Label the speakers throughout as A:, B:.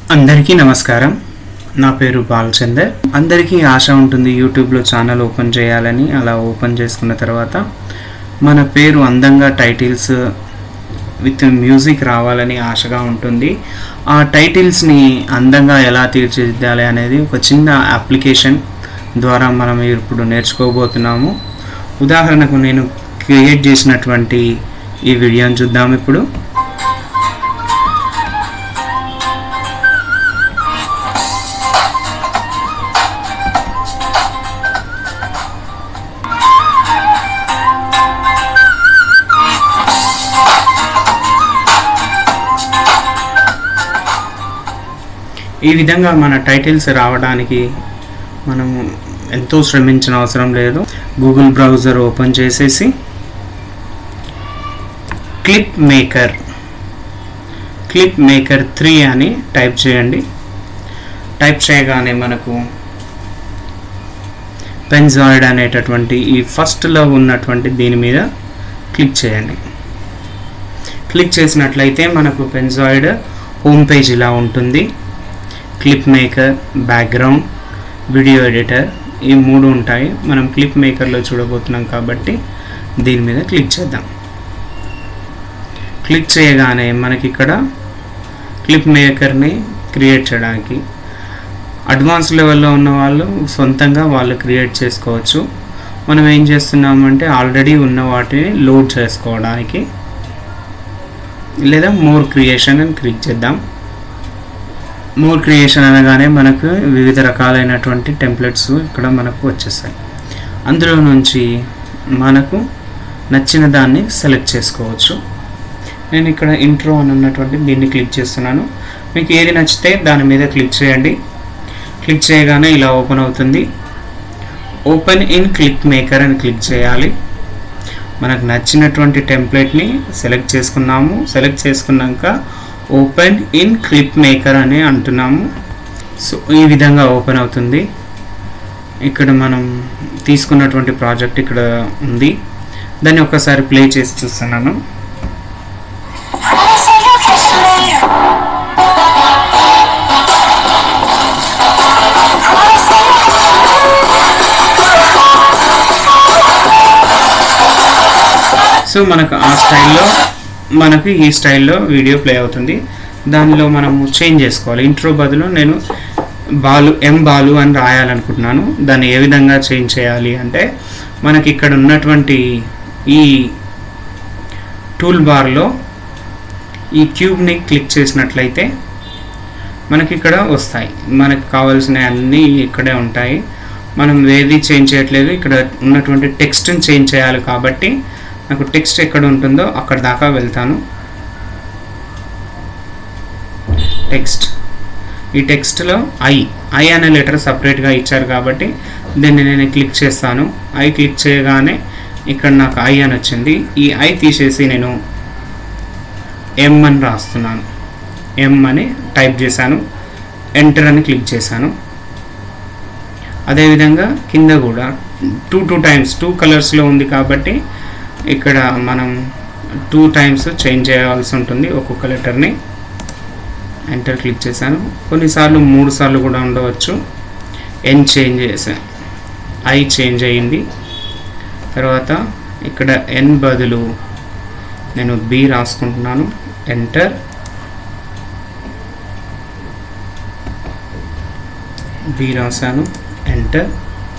A: అందరికీ నమస్కారం నా పేరు బాలచందర్ అందరికీ ఆశ ఉంటుంది యూట్యూబ్లో ఛానల్ ఓపెన్ చేయాలని అలా ఓపెన్ చేసుకున్న తర్వాత మన పేరు అందంగా టైటిల్స్ విత్ మ్యూజిక్ రావాలని ఆశగా ఉంటుంది ఆ టైటిల్స్ని అందంగా ఎలా తీర్చిదిద్దాలి అనేది ఒక చిన్న అప్లికేషన్ ద్వారా మనం ఇప్పుడు నేర్చుకోబోతున్నాము ఉదాహరణకు నేను క్రియేట్ చేసినటువంటి ఈ వీడియోని చూద్దాం ఇప్పుడు ఈ విధంగా మన టైటిల్స్ రావడానికి మనము ఎంతో శ్రమించిన అవసరం లేదు గూగుల్ బ్రౌజర్ ఓపెన్ చేసేసి clip maker clip maker three అని టైప్ చేయండి టైప్ చేయగానే మనకు పెన్జాయిడ్ అనేటటువంటి ఈ ఫస్ట్లో ఉన్నటువంటి దీని మీద క్లిక్ చేయండి క్లిక్ చేసినట్లయితే మనకు పెన్జాయిడ్ హోమ్ పేజ్ ఇలా ఉంటుంది clip maker background video editor ఈ మూడు ఉంటాయి మనం క్లిప్ మేకర్లో చూడబోతున్నాం కాబట్టి దీని మీద క్లిక్ చేద్దాం క్లిక్ చేయగానే మనకి ఇక్కడ క్లిప్ మేకర్ని క్రియేట్ చేయడానికి అడ్వాన్స్ లెవెల్లో ఉన్న వాళ్ళు సొంతంగా వాళ్ళు క్రియేట్ చేసుకోవచ్చు మనం ఏం చేస్తున్నామంటే ఆల్రెడీ ఉన్న వాటిని లోడ్ చేసుకోవడానికి లేదా మోర్ క్రియేషన్ అని క్లిక్ చేద్దాం మోర్ క్రియేషన్ అనగానే మనకు వివిధ రకాలైనటువంటి టెంప్లెట్స్ ఇక్కడ మనకు వచ్చేస్తాయి అందులో నుంచి మనకు నచ్చిన దాన్ని సెలెక్ట్ చేసుకోవచ్చు నేను ఇక్కడ ఇంట్రో అని ఉన్నటువంటి దీన్ని క్లిక్ చేస్తున్నాను మీకు ఏది నచ్చితే దాని మీద క్లిక్ చేయండి క్లిక్ చేయగానే ఇలా ఓపెన్ అవుతుంది ఓపెన్ ఇన్ క్లిక్ మేకర్ అని క్లిక్ చేయాలి మనకు నచ్చినటువంటి టెంప్లెట్ని సెలెక్ట్ చేసుకున్నాము సెలెక్ట్ చేసుకున్నాక ఓపెన్ ఇన్ క్లిప్ మేకర్ అని అంటున్నాము సో ఈ విధంగా ఓపెన్ అవుతుంది ఇక్కడ మనం తీసుకున్నటువంటి ప్రాజెక్ట్ ఇక్కడ ఉంది దాన్ని ఒక్కసారి ప్లే చేసి చూస్తున్నాను సో మనకు ఆ స్టైల్లో మనకు ఈ స్టైల్లో వీడియో ప్లే అవుతుంది దానిలో మనము చేంజ్ చేసుకోవాలి ఇంట్రో బదులు నేను బాలు ఎం బాలు అని రాయాలనుకుంటున్నాను దాన్ని ఏ విధంగా చేంజ్ చేయాలి అంటే మనకి ఇక్కడ ఉన్నటువంటి ఈ టూల్ బార్లో ఈ క్యూబ్ని క్లిక్ చేసినట్లయితే మనకి ఇక్కడ వస్తాయి మనకు కావాల్సిన అన్నీ ఇక్కడే ఉంటాయి మనం ఏది చేంజ్ చేయట్లేదు ఇక్కడ ఉన్నటువంటి టెక్స్ట్ని చేంజ్ చేయాలి కాబట్టి నాకు టెక్స్ట్ ఎక్కడ ఉంటుందో అక్కడ దాకా వెళ్తాను టెక్స్ట్ ఈ టెక్స్ట్లో ఐ ఐ అనే లెటర్ సపరేట్గా ఇచ్చారు కాబట్టి దీన్ని నేను క్లిక్ చేస్తాను ఐ క్లిక్ చేయగానే ఇక్కడ నాకు ఐ అని వచ్చింది ఈ ఐ తీసేసి నేను ఎం అని రాస్తున్నాను ఎం అని టైప్ చేశాను ఎంటర్ అని క్లిక్ చేశాను అదేవిధంగా కింద కూడా టూ టూ టైమ్స్ టూ కలర్స్లో ఉంది కాబట్టి ఇక్కడ మనం టూ టైమ్స్ చేంజ్ చేయాల్సి ఉంటుంది ఒక్కొక్క లెటర్ని ఎంటర్ క్లిక్ చేశాను కొన్నిసార్లు మూడు సార్లు కూడా ఉండవచ్చు ఎన్ చేంజ్ చేశాను ఐ చేంజ్ అయ్యింది తర్వాత ఇక్కడ ఎన్ బదులు నేను బి రాసుకుంటున్నాను ఎంటర్ బి రాశాను ఎంటర్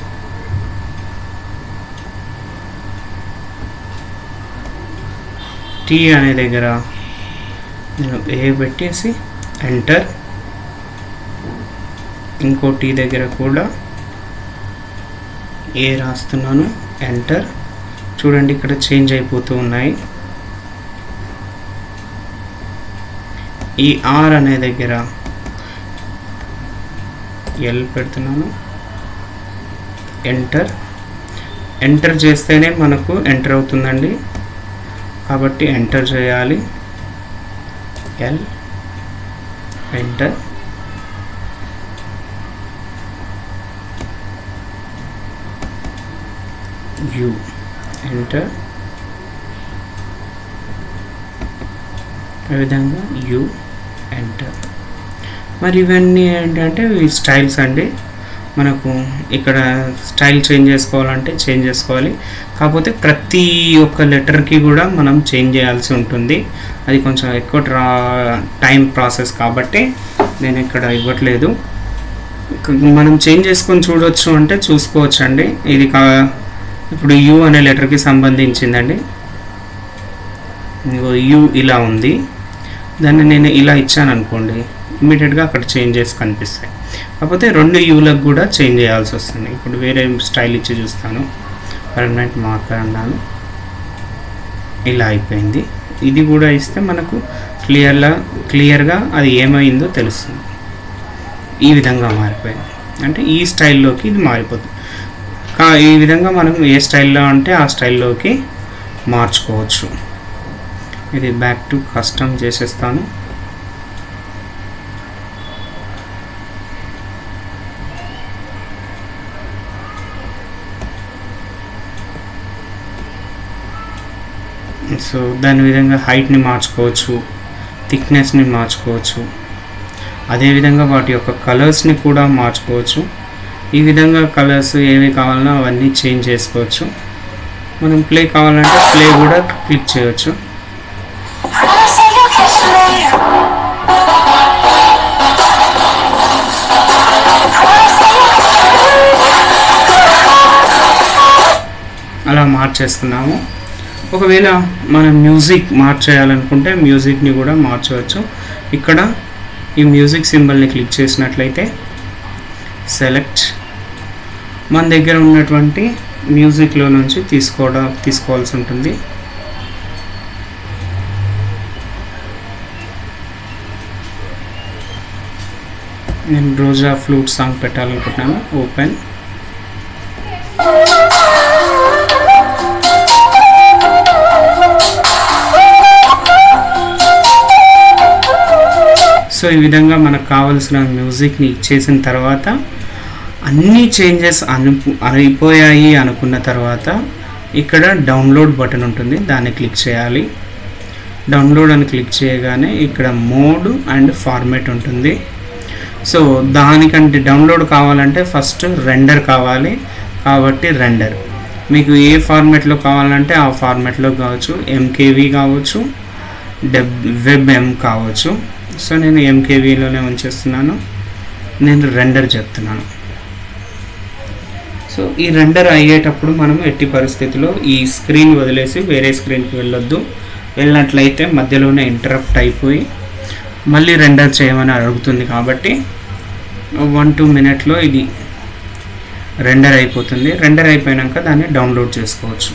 A: టీ అనే దగ్గర నేను ఏ పెట్టేసి ఎంటర్ ఇంకో టీ దగ్గర కూడా ఏ రాస్తున్నాను ఎంటర్ చూడండి ఇక్కడ చేంజ్ అయిపోతూ ఉన్నాయి ఈ ఆర్ అనే దగ్గర ఎల్ పెడుతున్నాను ఎంటర్ ఎంటర్ చేస్తేనే మనకు ఎంటర్ అవుతుందండి కాబట్టి ఎంటర్ చేయాలి ఎల్ ఎంటర్ యు ఎంటర్ ఈ విధంగా యు ఎంటర్ మరి ఇవన్నీ ఏంటంటే ఈ స్టైల్స్ అండి మనకు ఇక్కడ స్టైల్ చేంజ్ చేసుకోవాలంటే చేంజ్ చేసుకోవాలి కాకపోతే ప్రతి ఒక్క లెటర్కి కూడా మనం చేంజ్ చేయాల్సి ఉంటుంది అది కొంచెం ఎక్కువ ట్రా టైం ప్రాసెస్ కాబట్టి నేను ఇక్కడ ఇవ్వట్లేదు ఇక మనం చేంజ్ చేసుకొని చూడొచ్చు అంటే చూసుకోవచ్చు అండి ఇది కా ఇప్పుడు యు అనే లెటర్కి సంబంధించిందండి ఇదిగో యు ఇలా ఉంది దాన్ని నేను ఇలా ఇచ్చాను అనుకోండి ఇమీడియట్గా అక్కడ చేంజెస్ కనిపిస్తాయి కాకపోతే రెండు యూలకు కూడా చేంజ్ చేయాల్సి వస్తుంది ఇప్పుడు వేరే స్టైల్ ఇచ్చి చూస్తాను పర్మనెంట్ మార్కర్ అన్నాను ఇలా అయిపోయింది ఇది కూడా ఇస్తే మనకు క్లియర్గా క్లియర్గా అది ఏమైందో తెలుస్తుంది ఈ విధంగా మారిపోయింది అంటే ఈ స్టైల్లోకి ఇది మారిపోతుంది కా ఈ విధంగా మనం ఏ స్టైల్లో అంటే ఆ స్టైల్లోకి మార్చుకోవచ్చు ఇది బ్యాక్ టు కస్టమ్ చేసేస్తాను సో దాని విధంగా హైట్ని మార్చుకోవచ్చు థిక్నెస్ని మార్చుకోవచ్చు అదేవిధంగా వాటి యొక్క కలర్స్ని కూడా మార్చుకోవచ్చు ఈ విధంగా కలర్స్ ఏవి కావాలన్నా అవన్నీ చేంజ్ చేసుకోవచ్చు మనం ప్లే కావాలంటే ప్లే కూడా క్లిక్ చేయవచ్చు
B: When I say you kiss me, when I say you
A: అలా మార్చేస్తున్నాము ఒకవేళ మనం మ్యూజిక్ మార్చేయాలనుకుంటే మ్యూజిక్ని కూడా మార్చవచ్చు ఇక్కడ ఈ మ్యూజిక్ సింబల్ని క్లిక్ చేసినట్లయితే సెలెక్ట్ మన దగ్గర ఉన్నటువంటి మ్యూజిక్లో నుంచి తీసుకోవడం తీసుకోవాల్సి ఉంటుంది నేను రోజా ఫ్లూట్ సాంగ్ పెట్టాలనుకుంటున్నాను ఓపెన్ సో ఈ విధంగా మనకు కావలసిన మ్యూజిక్ని ఇచ్చేసిన తర్వాత అన్ని చేంజెస్ అను అయిపోయాయి అనుకున్న తర్వాత ఇక్కడ డౌన్లోడ్ బటన్ ఉంటుంది దాన్ని క్లిక్ చేయాలి డౌన్లోడ్ అని క్లిక్ చేయగానే ఇక్కడ మోడ్ అండ్ ఫార్మేట్ ఉంటుంది సో దానికంటే డౌన్లోడ్ కావాలంటే ఫస్ట్ రెండర్ కావాలి కాబట్టి రెండర్ మీకు ఏ ఫార్మేట్లో కావాలంటే ఆ ఫార్మేట్లో కావచ్చు ఎంకేవి కావచ్చు డెబ్ వెబ్ ఎం కావచ్చు సో నేను ఎంకేవీలోనే ఉంచేస్తున్నాను నేను రెండర్ చెప్తున్నాను సో ఈ రెండర్ అయ్యేటప్పుడు మనం ఎట్టి పరిస్థితిలో ఈ స్క్రీన్ వదిలేసి వేరే స్క్రీన్కి వెళ్ళొద్దు వెళ్ళినట్లయితే మధ్యలోనే ఇంటరప్ట్ అయిపోయి మళ్ళీ రెండర్ చేయమని అడుగుతుంది కాబట్టి వన్ టూ మినిట్లో ఇది రెండర్ అయిపోతుంది రెండర్ అయిపోయాక దాన్ని డౌన్లోడ్ చేసుకోవచ్చు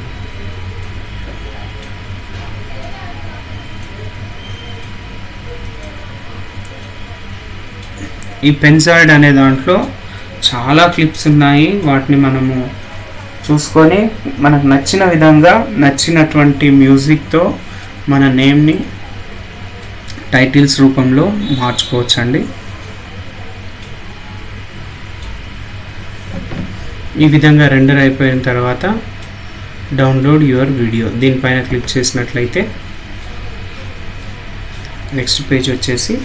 A: ఈ పెన్సాయిడ్ అనే దాంట్లో చాలా క్లిప్స్ ఉన్నాయి వాటిని మనము చూసుకొని మనకు నచ్చిన విధంగా నచ్చినటువంటి మ్యూజిక్తో మన నేమ్ని టైటిల్స్ రూపంలో మార్చుకోవచ్చండి ఈ విధంగా రెండర్ అయిపోయిన తర్వాత డౌన్లోడ్ యువర్ వీడియో దీనిపైన క్లిక్ చేసినట్లయితే నెక్స్ట్ పేజ్ వచ్చేసి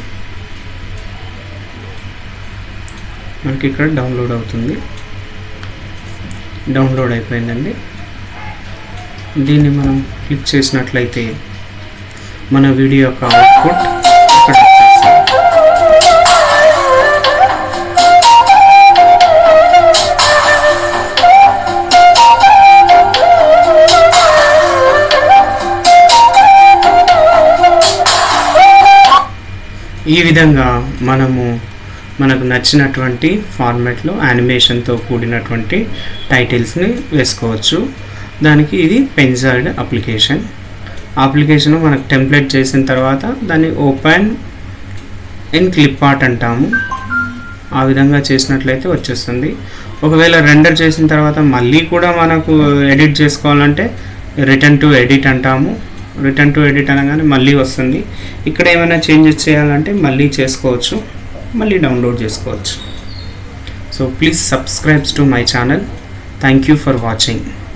A: మనకి ఇక్కడ డౌన్లోడ్ అవుతుంది డౌన్లోడ్ అయిపోయిందండి దీన్ని మనం క్లిక్ చేసినట్లయితే మన వీడియో యొక్క అవుట్పుట్ ఇక్కడ వచ్చేస్తుంది. ఈ విధంగా మనము మనకు నచ్చినటువంటి ఫార్మాట్లో యానిమేషన్తో కూడినటువంటి టైటిల్స్ని వేసుకోవచ్చు దానికి ఇది పెన్జాయిడ్ అప్లికేషన్ అప్లికేషన్ మనకు టెంప్లెట్ చేసిన తర్వాత దాన్ని ఓపెన్ ఇన్ క్లిప్ ఆర్ట్ అంటాము ఆ విధంగా చేసినట్లయితే వచ్చేస్తుంది ఒకవేళ రెండర్ చేసిన తర్వాత మళ్ళీ కూడా మనకు ఎడిట్ చేసుకోవాలంటే రిటర్న్ టు ఎడిట్ అంటాము రిటర్న్ టు ఎడిట్ అనగానే మళ్ళీ వస్తుంది ఇక్కడ ఏమైనా చేంజెస్ చేయాలంటే మళ్ళీ చేసుకోవచ్చు మళ్ళీ డౌన్లోడ్ చేసుకోవచ్చు so please subscribes to my channel thank you for watching